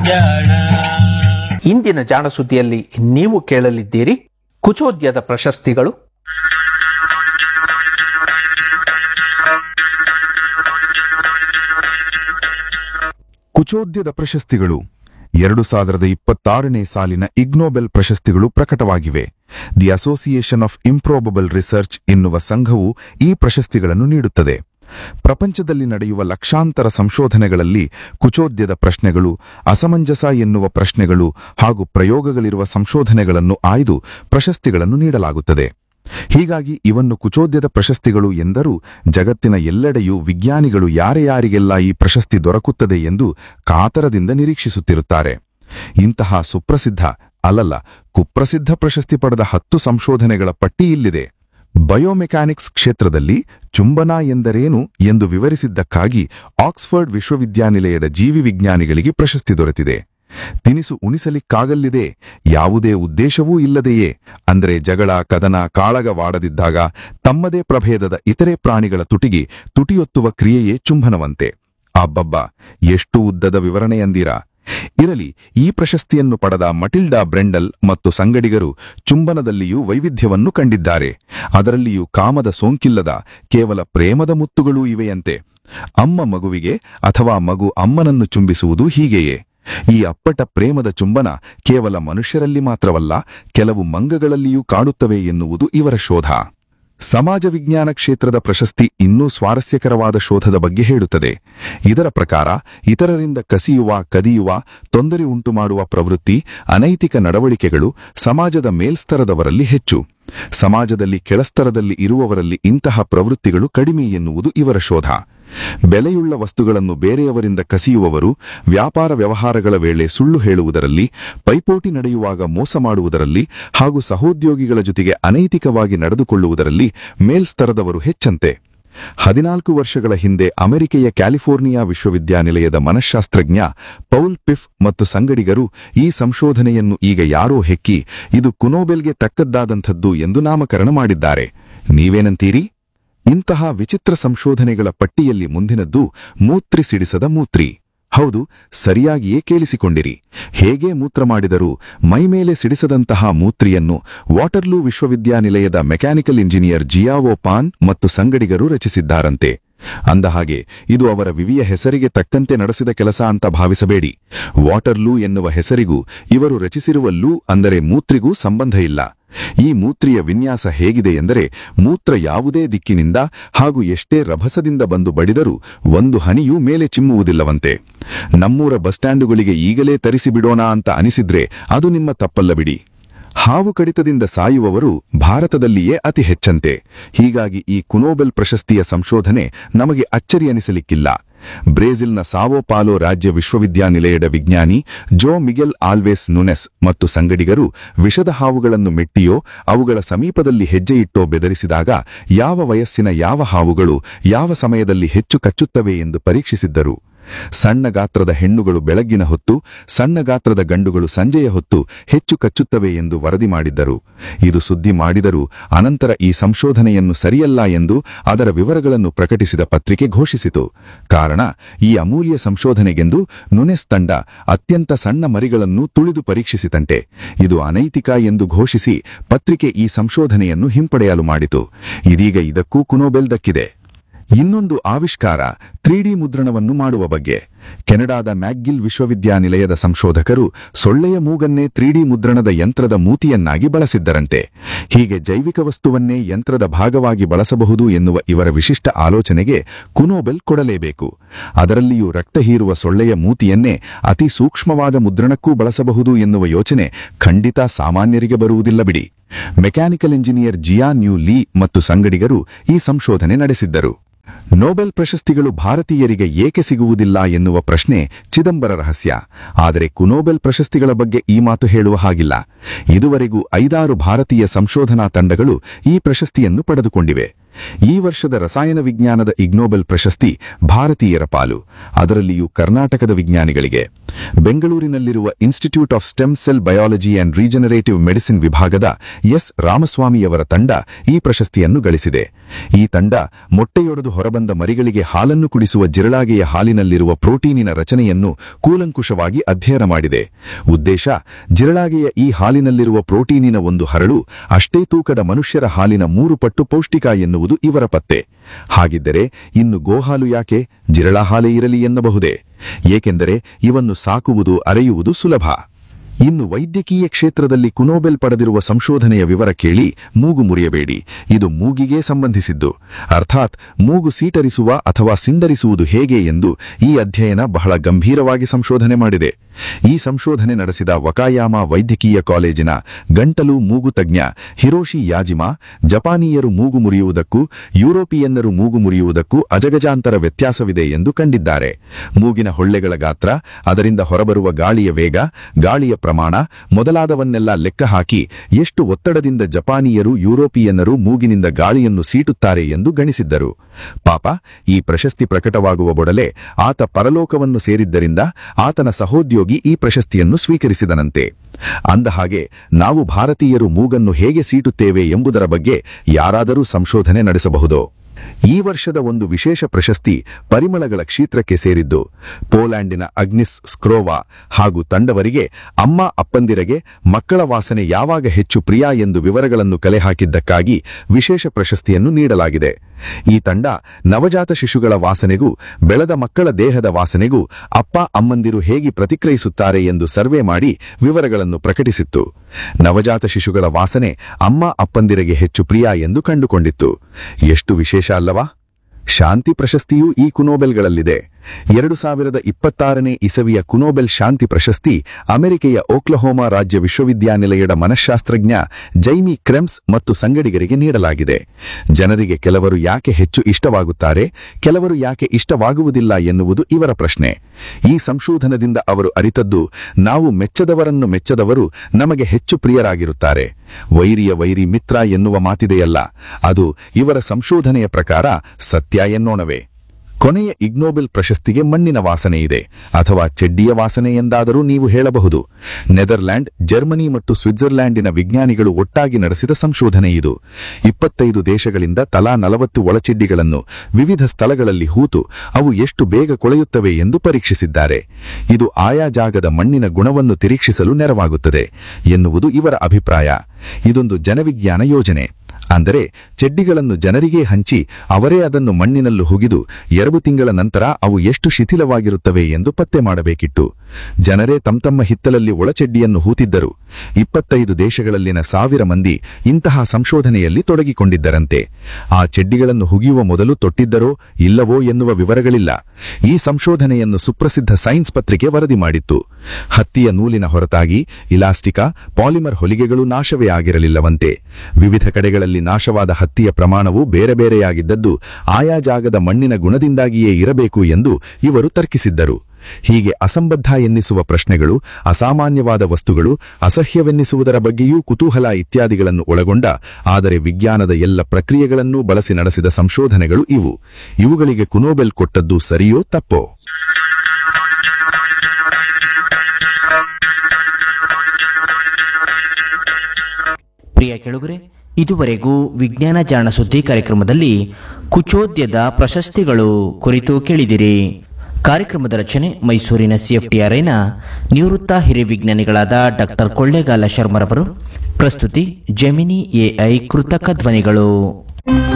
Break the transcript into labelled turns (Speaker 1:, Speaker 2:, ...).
Speaker 1: ಜಾಣ
Speaker 2: ಇಂದಿನ ಜಾಣ ಸುದ್ದಿಯಲ್ಲಿ ನೀವು ಕೇಳಲಿದ್ದೀರಿ ಕುಚೋದ್ಯದ ಪ್ರಶಸ್ತಿಗಳು
Speaker 3: ಕುಚೋದ್ಯದ ಪ್ರಶಸ್ತಿಗಳು ಎರಡು ಸಾವಿರದ ಇಪ್ಪತ್ತಾರನೇ ಸಾಲಿನ ಇಗ್ನೋಬೆಲ್ ಪ್ರಶಸ್ತಿಗಳು ಪ್ರಕಟವಾಗಿವೆ the Association of Improbable Research ಎನ್ನುವ ಸಂಘವು ಈ ಪ್ರಶಸ್ತಿಗಳನ್ನು ನೀಡುತ್ತದೆ ಪ್ರಪಂಚದಲ್ಲಿ ನಡೆಯುವ ಲಕ್ಷಾಂತರ ಸಂಶೋಧನೆಗಳಲ್ಲಿ ಕುಚೋದ್ಯದ ಪ್ರಶ್ನೆಗಳು ಅಸಮಂಜಸ ಎನ್ನುವ ಪ್ರಶ್ನೆಗಳು ಹಾಗೂ ಪ್ರಯೋಗಗಳಿರುವ ಸಂಶೋಧನೆಗಳನ್ನು ಆಯ್ದು ಪ್ರಶಸ್ತಿಗಳನ್ನು ನೀಡಲಾಗುತ್ತದೆ ಹೀಗಾಗಿ ಇವನ್ನು ಕುಚೋದ್ಯದ ಪ್ರಶಸ್ತಿಗಳು ಎಂದರೂ ಜಗತ್ತಿನ ಎಲ್ಲೆಡೆಯೂ ವಿಜ್ಞಾನಿಗಳು ಯಾರೇ ಯಾರಿಗೆಲ್ಲ ಈ ಪ್ರಶಸ್ತಿ ದೊರಕುತ್ತದೆ ಎಂದು ಕಾತರದಿಂದ ನಿರೀಕ್ಷಿಸುತ್ತಿರುತ್ತಾರೆ ಇಂತಹ ಸುಪ್ರಸಿದ್ಧ ಅಲ್ಲಲ್ಲ ಕುಪ್ರಸಿದ್ಧ ಪ್ರಶಸ್ತಿ ಪಡೆದ ಹತ್ತು ಸಂಶೋಧನೆಗಳ ಪಟ್ಟಿ ಇಲ್ಲಿದೆ ಬಯೋಮೆಕ್ಯಾನಿಕ್ಸ್ ಕ್ಷೇತ್ರದಲ್ಲಿ ಚುಂಬನ ಎಂದರೇನು ಎಂದು ವಿವರಿಸಿದ್ದಕ್ಕಾಗಿ ಆಕ್ಸ್ಫರ್ಡ್ ವಿಶ್ವವಿದ್ಯಾನಿಲಯದ ಜೀವಿ ವಿಜ್ಞಾನಿಗಳಿಗೆ ಪ್ರಶಸ್ತಿ ದೊರೆತಿದೆ ತಿನಿಸು ಉಣಿಸಲಿಕ್ಕಾಗಲ್ಲಿದೆ ಯಾವುದೇ ಉದ್ದೇಶವೂ ಇಲ್ಲದೆಯೇ ಅಂದರೆ ಜಗಳ ಕದನ ಕಾಳಗವಾಡದಿದ್ದಾಗ ತಮ್ಮದೇ ಪ್ರಭೇದದ ಇತರೆ ಪ್ರಾಣಿಗಳ ತುಟಿಗೆ ತುಟಿಯೊತ್ತುವ ಕ್ರಿಯೆಯೇ ಚುಂಬನವಂತೆ ಅಬ್ಬಬ್ಬ ಎಷ್ಟು ಉದ್ದದ ವಿವರಣೆಯಂದಿರಾ ಇರಲಿ ಈ ಪ್ರಶಸ್ತಿಯನ್ನು ಪಡೆದ ಮಟಿಲ್ಡಾ ಬ್ರೆಂಡಲ್ ಮತ್ತು ಸಂಗಡಿಗರು ಚುಂಬನದಲ್ಲಿಯೂ ವೈವಿಧ್ಯವನ್ನು ಕಂಡಿದ್ದಾರೆ ಅದರಲ್ಲಿಯೂ ಕಾಮದ ಸೋಂಕಿಲ್ಲದ ಕೇವಲ ಪ್ರೇಮದ ಮುತ್ತುಗಳೂ ಇವೆಯಂತೆ ಅಮ್ಮ ಮಗುವಿಗೆ ಅಥವಾ ಮಗು ಅಮ್ಮನನ್ನು ಚುಂಬಿಸುವುದು ಹೀಗೆಯೇ ಈ ಅಪ್ಪಟ ಪ್ರೇಮದ ಚುಂಬನ ಕೇವಲ ಮನುಷ್ಯರಲ್ಲಿ ಮಾತ್ರವಲ್ಲ ಕೆಲವು ಮಂಗಗಳಲ್ಲಿಯೂ ಕಾಡುತ್ತವೆ ಎನ್ನುವುದು ಇವರ ಶೋಧ ಸಮಾಜ ವಿಜ್ಞಾನ ಕ್ಷೇತ್ರದ ಪ್ರಶಸ್ತಿ ಇನ್ನೂ ಸ್ವಾರಸ್ಯಕರವಾದ ಶೋಧದ ಬಗ್ಗೆ ಹೇಳುತ್ತದೆ ಇದರ ಪ್ರಕಾರ ಇತರರಿಂದ ಕಸಿಯುವ ಕದಿಯುವ ತೊಂದರೆ ಉಂಟುಮಾಡುವ ಪ್ರವೃತ್ತಿ ಅನೈತಿಕ ನಡವಳಿಕೆಗಳು ಸಮಾಜದ ಮೇಲ್ಸ್ತರದವರಲ್ಲಿ ಹೆಚ್ಚು ಸಮಾಜದಲ್ಲಿ ಕೆಳಸ್ತರದಲ್ಲಿ ಇರುವವರಲ್ಲಿ ಇಂತಹ ಪ್ರವೃತ್ತಿಗಳು ಕಡಿಮೆ ಎನ್ನುವುದು ಇವರ ಶೋಧ ಬೆಲೆಯುಳ್ಳ ವಸ್ತುಗಳನ್ನು ಬೇರೆಯವರಿಂದ ಕಸಿಯುವವರು ವ್ಯಾಪಾರ ವ್ಯವಹಾರಗಳ ವೇಳೆ ಸುಳ್ಳು ಹೇಳುವುದರಲ್ಲಿ ಪೈಪೋಟಿ ನಡೆಯುವಾಗ ಮೋಸ ಮಾಡುವುದರಲ್ಲಿ ಹಾಗೂ ಸಹೋದ್ಯೋಗಿಗಳ ಜೊತೆಗೆ ಅನೈತಿಕವಾಗಿ ನಡೆದುಕೊಳ್ಳುವುದರಲ್ಲಿ ಮೇಲ್ಸ್ತರದವರು ಹೆಚ್ಚಂತೆ ಹದಿನಾಲ್ಕು ವರ್ಷಗಳ ಹಿಂದೆ ಅಮೆರಿಕೆಯ ಕ್ಯಾಲಿಫೋರ್ನಿಯಾ ವಿಶ್ವವಿದ್ಯಾನಿಲಯದ ಮನಃಶಾಸ್ತ್ರಜ್ಞ ಪೌಲ್ ಪಿಫ್ ಮತ್ತು ಸಂಗಡಿಗರು ಈ ಸಂಶೋಧನೆಯನ್ನು ಈಗ ಯಾರೋ ಹೆಕ್ಕಿ ಇದು ಕುನೋಬೆಲ್ಗೆ ತಕ್ಕದ್ದಾದಂಥದ್ದು ಎಂದು ನಾಮಕರಣ ಮಾಡಿದ್ದಾರೆ ನೀವೇನಂತೀರಿ ಇಂತಹ ವಿಚಿತ್ರ ಸಂಶೋಧನೆಗಳ ಪಟ್ಟಿಯಲ್ಲಿ ಮುಂದಿನದ್ದು ಮೂತ್ರಿ ಸಿಡಿಸದ ಮೂತ್ರಿ ಹೌದು ಸರಿಯಾಗಿಯೇ ಕೇಳಿಸಿಕೊಂಡಿರಿ ಹೇಗೆ ಮೂತ್ರ ಮಾಡಿದರೂ ಮೈಮೇಲೆ ಸಿಡಿಸದಂತಹ ಮೂತ್ರಿಯನ್ನು ವಾಟರ್ಲೂ ವಿಶ್ವವಿದ್ಯಾನಿಲಯದ ಮೆಕ್ಯಾನಿಕಲ್ ಇಂಜಿನಿಯರ್ ಜಿಯಾವೋ ಪಾನ್ ಮತ್ತು ಸಂಗಡಿಗರು ರಚಿಸಿದ್ದಾರಂತೆ ಅಂದಹಾಗೆ ಇದು ಅವರ ವಿವಿಯ ಹೆಸರಿಗೆ ತಕ್ಕಂತೆ ನಡೆಸಿದ ಕೆಲಸ ಅಂತ ಭಾವಿಸಬೇಡಿ ವಾಟರ್ಲೂ ಎನ್ನುವ ಹೆಸರಿಗೂ ಇವರು ರಚಿಸಿರುವ ಲೂ ಅಂದರೆ ಮೂತ್ರಿಗೂ ಸಂಬಂಧ ಇಲ್ಲ ಈ ಮೂತ್ರಿಯ ವಿನ್ಯಾಸ ಹೇಗಿದೆ ಎಂದರೆ ಮೂತ್ರ ಯಾವುದೇ ದಿಕ್ಕಿನಿಂದ ಹಾಗೂ ಎಷ್ಟೇ ರಭಸದಿಂದ ಬಂದು ಬಡಿದರೂ ಒಂದು ಹನಿಯೂ ಮೇಲೆ ಚಿಮ್ಮುವುದಿಲ್ಲವಂತೆ ನಮ್ಮೂರ ಬಸ್ ಸ್ಟ್ಯಾಂಡುಗಳಿಗೆ ಈಗಲೇ ತರಿಸಿ ಬಿಡೋಣ ಅಂತ ಅನಿಸಿದ್ರೆ ಅದು ನಿಮ್ಮ ತಪ್ಪಲ್ಲ ಬಿಡಿ ಹಾವು ಕಡಿತದಿಂದ ಸಾಯುವವರು ಭಾರತದಲ್ಲಿಯೇ ಅತಿ ಹೆಚ್ಚಂತೆ ಹೀಗಾಗಿ ಈ ಕುನೋಬೆಲ್ ಪ್ರಶಸ್ತಿಯ ಸಂಶೋಧನೆ ನಮಗೆ ಅಚ್ಚರಿ ಅನಿಸಲಿಕ್ಕಿಲ್ಲ ಬ್ರೆಜಿಲ್ನ ಸಾವೋ ಪಾಲೋ ರಾಜ್ಯ ವಿಶ್ವವಿದ್ಯಾನಿಲಯದ ವಿಜ್ಞಾನಿ ಜೋ ಮಿಗೆಲ್ ಆಲ್ವೇಸ್ ನುನೆಸ್ ಮತ್ತು ಸಂಗಡಿಗರು ವಿಷದ ಹಾವುಗಳನ್ನು ಮೆಟ್ಟಿಯೋ ಅವುಗಳ ಸಮೀಪದಲ್ಲಿ ಹೆಜ್ಜೆಯಿಟ್ಟೋ ಬೆದರಿಸಿದಾಗ ಯಾವ ವಯಸ್ಸಿನ ಯಾವ ಹಾವುಗಳು ಯಾವ ಸಮಯದಲ್ಲಿ ಹೆಚ್ಚು ಕಚ್ಚುತ್ತವೆ ಎಂದು ಪರೀಕ್ಷಿಸಿದ್ದರು ಸಣ್ಣ ಗಾತ್ರದ ಹೆಣ್ಣುಗಳು ಬೆಳಗ್ಗಿನ ಹೊತ್ತು ಸಣ್ಣ ಗಾತ್ರದ ಗಂಡುಗಳು ಸಂಜೆಯ ಹೊತ್ತು ಹೆಚ್ಚು ಕಚ್ಚುತ್ತವೆ ಎಂದು ವರದಿ ಮಾಡಿದ್ದರು ಇದು ಸುದ್ದಿ ಮಾಡಿದರೂ ಅನಂತರ ಈ ಸಂಶೋಧನೆಯನ್ನು ಸರಿಯಲ್ಲ ಎಂದು ಅದರ ವಿವರಗಳನ್ನು ಪ್ರಕಟಿಸಿದ ಪತ್ರಿಕೆ ಘೋಷಿಸಿತು ಕಾರಣ ಈ ಅಮೂಲ್ಯ ಸಂಶೋಧನೆಗೆಂದು ನುನೆಸ್ ತಂಡ ಅತ್ಯಂತ ಸಣ್ಣ ಮರಿಗಳನ್ನು ತುಳಿದು ಪರೀಕ್ಷಿಸಿತಂತೆ ಇದು ಅನೈತಿಕ ಎಂದು ಘೋಷಿಸಿ ಪತ್ರಿಕೆ ಈ ಸಂಶೋಧನೆಯನ್ನು ಹಿಂಪಡೆಯಲು ಮಾಡಿತು ಇದೀಗ ಇದಕ್ಕೂ ಕುನೋಬೆಲ್ ದಕ್ಕಿದೆ ಇನ್ನೊಂದು ಆವಿಷ್ಕಾರ ತ್ರೀಡಿ ಮುದ್ರಣವನ್ನು ಮಾಡುವ ಬಗ್ಗೆ ಕೆನಡಾದ ಮ್ಯಾಕ್ಗಿಲ್ ವಿಶ್ವವಿದ್ಯಾನಿಲಯದ ಸಂಶೋಧಕರು ಸೊಳ್ಳೆಯ ಮೂಗನ್ನೇ ತ್ರೀಡಿ ಮುದ್ರಣದ ಯಂತ್ರದ ಮೂತಿಯನ್ನಾಗಿ ಬಳಸಿದ್ದರಂತೆ ಹೀಗೆ ಜೈವಿಕ ವಸ್ತುವನ್ನೇ ಯಂತ್ರದ ಭಾಗವಾಗಿ ಬಳಸಬಹುದು ಎನ್ನುವ ಇವರ ವಿಶಿಷ್ಟ ಆಲೋಚನೆಗೆ ಕುನೋಬೆಲ್ ಕೊಡಲೇಬೇಕು ಅದರಲ್ಲಿಯೂ ರಕ್ತ ಹೀರುವ ಸೊಳ್ಳೆಯ ಮೂತಿಯನ್ನೇ ಅತಿ ಸೂಕ್ಷ್ಮವಾದ ಮುದ್ರಣಕ್ಕೂ ಬಳಸಬಹುದು ಎನ್ನುವ ಯೋಚನೆ ಖಂಡಿತ ಸಾಮಾನ್ಯರಿಗೆ ಬರುವುದಿಲ್ಲ ಬಿಡಿ mechanical engineer Jian Niu Li ಮತ್ತು ಸಂಗಡಿಗರು ಈ ಸಂಶೋಧನೆ ನಡೆಸಿದ್ದರು ನೊಬೆಲ್ ಪ್ರಶಸ್ತಿಗಳು ಭಾರತೀಯರಿಗೆ ಏಕೆ ಸಿಗುವುದಿಲ್ಲ ಎನ್ನುವ ಪ್ರಶ್ನೆ ಚಿದಂಬರ ರಹಸ್ಯ ಆದರೆ ಕುನೋಬೆಲ್ ಪ್ರಶಸ್ತಿಗಳ ಬಗ್ಗೆ ಈ ಮಾತು ಹೇಳುವ ಹಾಗಿಲ್ಲ ಇದುವರೆಗೂ ಐದಾರು ಭಾರತೀಯ ಸಂಶೋಧನಾ ತಂಡಗಳು ಈ ಪ್ರಶಸ್ತಿಯನ್ನು ಪಡೆದುಕೊಂಡಿವೆ ಈ ವರ್ಷದ ರಸಾಯನ ವಿಜ್ಞಾನದ ಇಗ್ನೋಬೆಲ್ ಪ್ರಶಸ್ತಿ ಭಾರತೀಯರ ಪಾಲು ಅದರಲ್ಲಿಯೂ ಕರ್ನಾಟಕದ ವಿಜ್ಞಾನಿಗಳಿಗೆ ಬೆಂಗಳೂರಿನಲ್ಲಿರುವ Institute of Stem Cell Biology and Regenerative Medicine ವಿಭಾಗದ ಎಸ್ ರಾಮಸ್ವಾಮಿಯವರ ತಂಡ ಈ ಪ್ರಶಸ್ತಿಯನ್ನು ಗಳಿಸಿದೆ ಈ ತಂಡ ಮೊಟ್ಟೆಯೊಡೆದು ಹೊರಬಂದ ಮರಿಗಳಿಗೆ ಹಾಲನ್ನು ಕುಡಿಸುವ ಜಿರಳಾಗೆಯ ಹಾಲಿನಲ್ಲಿರುವ ಪ್ರೋಟೀನಿನ ರಚನೆಯನ್ನು ಕೂಲಂಕುಷವಾಗಿ ಅಧ್ಯಯನ ಮಾಡಿದೆ ಉದ್ದೇಶ ಜಿರಳಾಗೆಯ ಈ ಹಾಲಿನಲ್ಲಿರುವ ಪ್ರೋಟೀನಿನ ಒಂದು ಹರಳು ಅಷ್ಟೇ ತೂಕದ ಮನುಷ್ಯರ ಹಾಲಿನ ಮೂರು ಪಟ್ಟು ಪೌಷ್ಟಿಕ ಎನ್ನುವುದು ಇವರ ಪತ್ತೆ ಹಾಗಿದ್ದರೆ ಇನ್ನು ಗೋಹಾಲು ಯಾಕೆ ಜಿರಳ ಹಾಲೇ ಇರಲಿ ಎನ್ನಬಹುದೇ ಏಕೆಂದರೆ ಇವನ್ನು ಸಾಕುವುದು ಅರೆಯುವುದು ಸುಲಭ ಇನ್ನು ವೈದ್ಯಕೀಯ ಕ್ಷೇತ್ರದಲ್ಲಿ ಕುನೋಬೆಲ್ ಪಡೆದಿರುವ ಸಂಶೋಧನೆಯ ವಿವರ ಕೇಳಿ ಮೂಗು ಮುರಿಯಬೇಡಿ ಇದು ಮೂಗಿಗೆ ಸಂಬಂಧಿಸಿದ್ದು ಅರ್ಥಾತ್ ಮೂಗು ಸೀಟರಿಸುವ ಅಥವಾ ಸಿಂಡರಿಸುವುದು ಹೇಗೆ ಎಂದು ಈ ಅಧ್ಯಯನ ಬಹಳ ಗಂಭೀರವಾಗಿ ಸಂಶೋಧನೆ ಮಾಡಿದೆ ಈ ಸಂಶೋಧನೆ ನಡೆಸಿದ ವಕಾಯಾಮ ವೈದ್ಯಕೀಯ ಕಾಲೇಜಿನ ಗಂಟಲು ಮೂಗು ತಜ್ಞ ಹಿರೋಶಿ ಯಾಜಿಮಾ ಜಪಾನೀಯರು ಮೂಗು ಮುರಿಯುವುದಕ್ಕೂ ಯುರೋಪಿಯನ್ನರು ಮೂಗು ಮುರಿಯುವುದಕ್ಕೂ ಅಜಗಜಾಂತರ ವ್ಯತ್ಯಾಸವಿದೆ ಎಂದು ಕಂಡಿದ್ದಾರೆ ಮೂಗಿನ ಹೊಳ್ಳೆಗಳ ಗಾತ್ರ ಅದರಿಂದ ಹೊರಬರುವ ಗಾಳಿಯ ವೇಗ ಗಾಳಿಯ ಪ್ರಮಾಣ ಮೊದಲಾದವನ್ನೆಲ್ಲ ಲೆಕ್ಕ ಹಾಕಿ ಎಷ್ಟು ಒತ್ತಡದಿಂದ ಜಪಾನೀಯರು ಯುರೋಪಿಯನ್ನರು ಮೂಗಿನಿಂದ ಗಾಳಿಯನ್ನು ಸೀಟುತ್ತಾರೆ ಎಂದು ಗಣಿಸಿದ್ದರು ಪಾಪ ಈ ಪ್ರಶಸ್ತಿ ಪ್ರಕಟವಾಗುವ ಬೊಡಲೆ ಆತ ಪರಲೋಕವನ್ನು ಸೇರಿದ್ದರಿಂದ ಆತನ ಸಹೋದ್ಯೋಗಿ ಈ ಪ್ರಶಸ್ತಿಯನ್ನು ಸ್ವೀಕರಿಸಿದನಂತೆ ಅಂದಹಾಗೆ ನಾವು ಭಾರತೀಯರು ಮೂಗನ್ನು ಹೇಗೆ ಸೀಟುತ್ತೇವೆ ಎಂಬುದರ ಬಗ್ಗೆ ಯಾರಾದರೂ ಸಂಶೋಧನೆ ನಡೆಸಬಹುದೋ ಈ ವರ್ಷದ ಒಂದು ವಿಶೇಷ ಪ್ರಶಸ್ತಿ ಪರಿಮಳಗಳ ಕ್ಷೇತ್ರಕ್ಕೆ ಸೇರಿದ್ದು ಪೋಲ್ಯಾಂಡಿನ ಅಗ್ನಿಸ್ ಸ್ಕ್ರೋವಾ ಹಾಗೂ ತಂಡವರಿಗೆ ಅಮ್ಮ ಅಪ್ಪಂದಿರಗೆ ಮಕ್ಕಳ ವಾಸನೆ ಯಾವಾಗ ಹೆಚ್ಚು ಪ್ರಿಯ ಎಂದು ವಿವರಗಳನ್ನು ಕಲೆ ಹಾಕಿದ್ದಕ್ಕಾಗಿ ವಿಶೇಷ ಪ್ರಶಸ್ತಿಯನ್ನು ನೀಡಲಾಗಿದೆ ಈ ತಂಡ ನವಜಾತ ಶಿಶುಗಳ ವಾಸನೆಗೂ ಬೆಳೆದ ಮಕ್ಕಳ ದೇಹದ ವಾಸನೆಗೂ ಅಪ್ಪ ಅಮ್ಮಂದಿರು ಹೇಗೆ ಪ್ರತಿಕ್ರಿಯಿಸುತ್ತಾರೆ ಎಂದು ಸರ್ವೆ ಮಾಡಿ ವಿವರಗಳನ್ನು ಪ್ರಕಟಿಸಿತ್ತು ನವಜಾತ ಶಿಶುಗಳ ವಾಸನೆ ಅಮ್ಮ ಅಪ್ಪಂದಿರಿಗೆ ಹೆಚ್ಚು ಪ್ರಿಯ ಎಂದು ಕಂಡುಕೊಂಡಿತ್ತು ಎಷ್ಟು ವಿಶೇಷ ಅಲ್ಲವಾ ಶಾಂತಿ ಪ್ರಶಸ್ತಿಯೂ ಈ ಕುನೋಬೆಲ್ಗಳಲ್ಲಿದೆ ಎರಡು ಸಾವಿರದ ಇಪ್ಪತ್ತಾರನೇ ಇಸವಿಯ ಕುನೋಬೆಲ್ ಶಾಂತಿ ಪ್ರಶಸ್ತಿ ಅಮೆರಿಕೆಯ ಓಕ್ಲಹೋಮಾ ರಾಜ್ಯ ವಿಶ್ವವಿದ್ಯಾನಿಲಯದ ಮನಃಶಾಸ್ತ್ರಜ್ಞ ಜೈಮಿ ಕ್ರೆಮ್ಸ್ ಮತ್ತು ಸಂಗಡಿಗರಿಗೆ ನೀಡಲಾಗಿದೆ ಜನರಿಗೆ ಕೆಲವರು ಯಾಕೆ ಹೆಚ್ಚು ಇಷ್ಟವಾಗುತ್ತಾರೆ ಕೆಲವರು ಯಾಕೆ ಇಷ್ಟವಾಗುವುದಿಲ್ಲ ಎನ್ನುವುದು ಇವರ ಪ್ರಶ್ನೆ ಈ ಸಂಶೋಧನದಿಂದ ಅವರು ಅರಿತದ್ದು ನಾವು ಮೆಚ್ಚದವರನ್ನು ಮೆಚ್ಚದವರು ನಮಗೆ ಹೆಚ್ಚು ಪ್ರಿಯರಾಗಿರುತ್ತಾರೆ ವೈರಿಯ ವೈರಿ ಮಿತ್ರ ಎನ್ನುವ ಮಾತಿದೆಯಲ್ಲ ಅದು ಇವರ ಸಂಶೋಧನೆಯ ಪ್ರಕಾರ ಸತ್ಯ ಎನ್ನೋಣವೇ ಕೊನೆಯ ಇಗ್ನೋಬೆಲ್ ಪ್ರಶಸ್ತಿಗೆ ಮಣ್ಣಿನ ವಾಸನೆ ಇದೆ ಅಥವಾ ಚೆಡ್ಡಿಯ ವಾಸನೆ ಎಂದಾದರೂ ನೀವು ಹೇಳಬಹುದು ನೆದರ್ಲ್ಯಾಂಡ್ ಜರ್ಮನಿ ಮತ್ತು ಸ್ವಿಟ್ಜರ್ಲ್ಯಾಂಡಿನ ವಿಜ್ಞಾನಿಗಳು ಒಟ್ಟಾಗಿ ನಡೆಸಿದ ಸಂಶೋಧನೆ ಇದು ಇಪ್ಪತ್ತೈದು ದೇಶಗಳಿಂದ ತಲಾ ನಲವತ್ತು ಒಳಚೆಡ್ಡಿಗಳನ್ನು ವಿವಿಧ ಸ್ಥಳಗಳಲ್ಲಿ ಹೂತು ಅವು ಎಷ್ಟು ಬೇಗ ಕೊಳೆಯುತ್ತವೆ ಎಂದು ಪರೀಕ್ಷಿಸಿದ್ದಾರೆ ಇದು ಆಯಾ ಜಾಗದ ಮಣ್ಣಿನ ಗುಣವನ್ನು ನಿರೀಕ್ಷಿಸಲು ನೆರವಾಗುತ್ತದೆ ಎನ್ನುವುದು ಇವರ ಅಭಿಪ್ರಾಯ ಇದೊಂದು ಜನವಿಜ್ಞಾನ ಯೋಜನೆ ಅಂದರೆ ಚೆಡ್ಡಿಗಳನ್ನು ಜನರಿಗೇ ಹಂಚಿ ಅವರೇ ಅದನ್ನು ಮಣ್ಣಿನಲ್ಲೂ ಹುಗಿದು ಎರಡು ತಿಂಗಳ ನಂತರ ಅವು ಎಷ್ಟು ಶಿಥಿಲವಾಗಿರುತ್ತವೆ ಎಂದು ಪತ್ತೆ ಮಾಡಬೇಕಿತ್ತು ಜನರೇ ತಮ್ಮ ಹಿತ್ತಲಲ್ಲಿ ಒಳಚೆಡ್ಡಿಯನ್ನು ಹೂತಿದ್ದರು ಇಪ್ಪತ್ತೈದು ದೇಶಗಳಲ್ಲಿನ ಸಾವಿರ ಮಂದಿ ಇಂತಹ ಸಂಶೋಧನೆಯಲ್ಲಿ ತೊಡಗಿಕೊಂಡಿದ್ದರಂತೆ ಆ ಚೆಡ್ಡಿಗಳನ್ನು ಹುಗಿಯುವ ಮೊದಲು ತೊಟ್ಟಿದ್ದರೋ ಇಲ್ಲವೋ ಎನ್ನುವ ವಿವರಗಳಿಲ್ಲ ಈ ಸಂಶೋಧನೆಯನ್ನು ಸುಪ್ರಸಿದ್ಧ ಸೈನ್ಸ್ ಪತ್ರಿಕೆ ವರದಿ ಮಾಡಿತ್ತು ಹತ್ತಿಯ ನೂಲಿನ ಹೊರತಾಗಿ ಇಲಾಸ್ಟಿಕಾ ಪಾಲಿಮರ್ ಹೊಲಿಗೆಗಳು ನಾಶವೇ ಆಗಿರಲಿಲ್ಲವಂತೆ ವಿವಿಧ ಕಡೆಗಳಲ್ಲಿ ನಾಶವಾದ ಹತ್ತಿಯ ಪ್ರಮಾಣವು ಬೇರೆ ಬೇರೆಯಾಗಿದ್ದದ್ದು ಆಯಾ ಜಾಗದ ಮಣ್ಣಿನ ಗುಣದಿಂದಾಗಿಯೇ ಇರಬೇಕು ಎಂದು ಇವರು ತರ್ಕಿಸಿದ್ದರು ಹೀಗೆ ಅಸಂಬದ್ಧ ಎನ್ನಿಸುವ ಪ್ರಶ್ನೆಗಳು ಅಸಾಮಾನ್ಯವಾದ ವಸ್ತುಗಳು ಅಸಹ್ಯವೆನ್ನಿಸುವುದರ ಬಗ್ಗೆಯೂ ಕುತೂಹಲ ಇತ್ಯಾದಿಗಳನ್ನು ಒಳಗೊಂಡ ಆದರೆ ವಿಜ್ಞಾನದ ಎಲ್ಲ ಪ್ರಕ್ರಿಯೆಗಳನ್ನೂ ಬಳಸಿ ನಡೆಸಿದ ಸಂಶೋಧನೆಗಳು ಇವು ಇವುಗಳಿಗೆ ಕುನೋಬೆಲ್ ಕೊಟ್ಟದ್ದು ಸರಿಯೋ ತಪ್ಪೋ
Speaker 1: ಪ್ರಿಯ ಕೆಳುಗರೆ ಇದುವರೆಗೂ ವಿಜ್ಞಾನ ಜಾಣ ಸುದ್ದಿ ಕಾರ್ಯಕ್ರಮದಲ್ಲಿ ಕುಚೋದ್ಯದ ಪ್ರಶಸ್ತಿಗಳು ಕುರಿತು ಕೇಳಿದಿರಿ ಕಾರ್ಯಕ್ರಮದ ರಚನೆ ಮೈಸೂರಿನ ಸಿಎಫ್ಟಿಆರ್ಐನ ನಿವೃತ್ತ ಹಿರಿಯ ವಿಜ್ಞಾನಿಗಳಾದ ಡಾಕ್ಟರ್ ಕೊಳ್ಳೇಗಾಲ ಶರ್ಮರವರು ಪ್ರಸ್ತುತಿ ಜೆಮಿನಿ ಎಐ ಕೃತಕ ಧ್ವನಿಗಳು